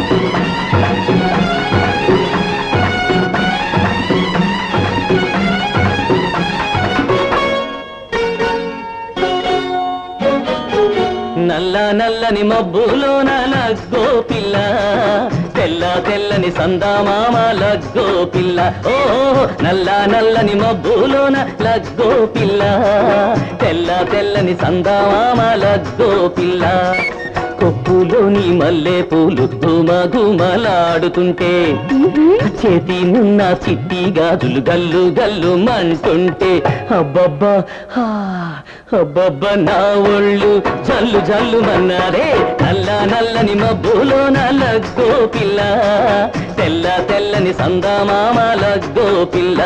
నల్ల నల్లని మబ్బులోన లగ్గో పిల్ల తెల్ల తెల్లని సందామామ లగ్గో పిల్ల ఓ నల్ల నల్లని మబ్బులోన లగ్గో పిల్ల తెల్ల తెల్లని సందామామ లగ్గో పిల్ల కొప్పులోని మల్లె పూలు గుమ గుమలాడుతుంటే చేతి నున్న చిట్టి గాజులు గల్లు గల్లు మంటుంటే అబ్బబ్బా హా, అబ్బబ్బా నా ఒళ్ళు జల్లు జల్లు మన్నారే నల్ల నల్లని మబ్బులో నల్లగ్గో పిల్ల తెల్ల తెల్లని సందామామ లగ్గో పిల్ల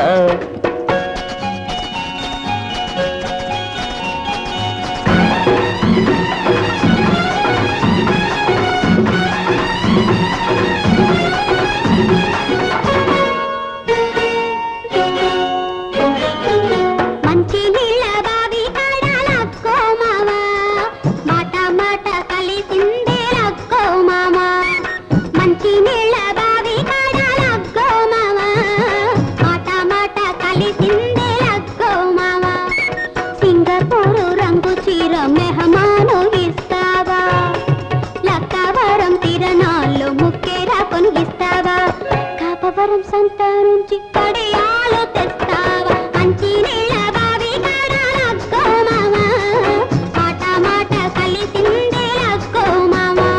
మంచి నీళ్ళ బావి కాడ లక్కో మావా మాట మాట కలిసిందే లక్కో మామా మంచి నీళ్ళ బావి కాడ లక్కో మావా మాట మాట కలిసిందే లక్కో మావా సింగపూరు రంగు చీర మెహమాను ఇస్తావా లక్కవరం తిరణాల్లో ముక్కేరా కొనిగిస్తావా కాపవరం సంత నుంచి కడియాలు తెస్తావా మంచి నీళ్ళ బావి కాడ లక్కో మావా మాట మాట కలిసిందే లక్కో మావా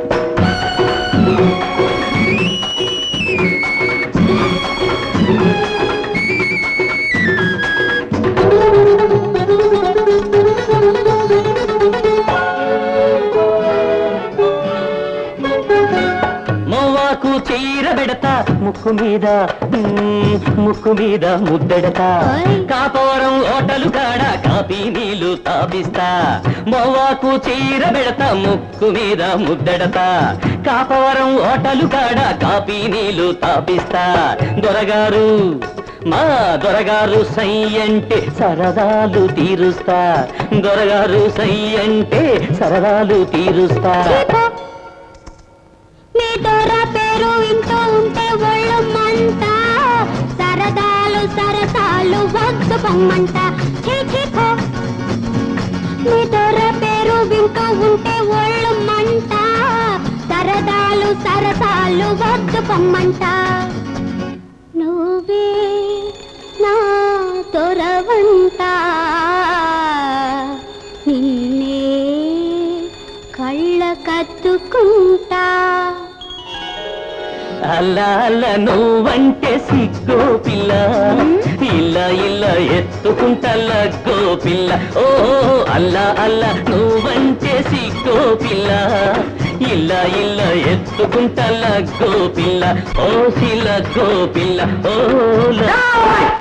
మొవ్వాకు చీర పెడతా ముక్కు మీద మ్మ్, ముక్కు మీద ముద్దెడతా ఓయ్. కాపోరం ఓటలు కాడ కాపీ నీళ్లు తాపిస్తా మొవ్వాకు చీర పెడతా ముక్కు మీద ముద్దెడతా కాపవరం ఓటలు కాడ కాపీ నీళ్లు తాపిస్తా దొరగారు మా దొరగారు సై అంటే సరదాలు తీరుస్తా దొరగారు సై అంటే సరదాలు తీరుస్తా చీపో. మీ దొర పేరు వింటూ ఉంటే ఒళ్ళు మంట సరదాలు సరసాలు వద్దు పొమ్మంట చీ చీపో. మీ దొర పేరు వింటూ ఉంటే ఒళ్ళు మంట సరదాలు సరసాలు వద్దు పొమ్మంట నువ్వే నా దొరవంట నిన్నే కళ్ళ కత్తుకుంటా అలా అలా నువ్వంటే సిగ్గో పిల్ల ఇల్ల ఇల్ల ఎత్తుకుంటా లగ్గో పిల్ల ఓ అల్లా అల్లా నువ్వంటే సిగ్గో పిల్ల ఇల్ల ఇల్ల ఎత్తుకుంటా లగ్గో పిల్ల ఓ సిలగ్గో పిల్ల ఓ ల-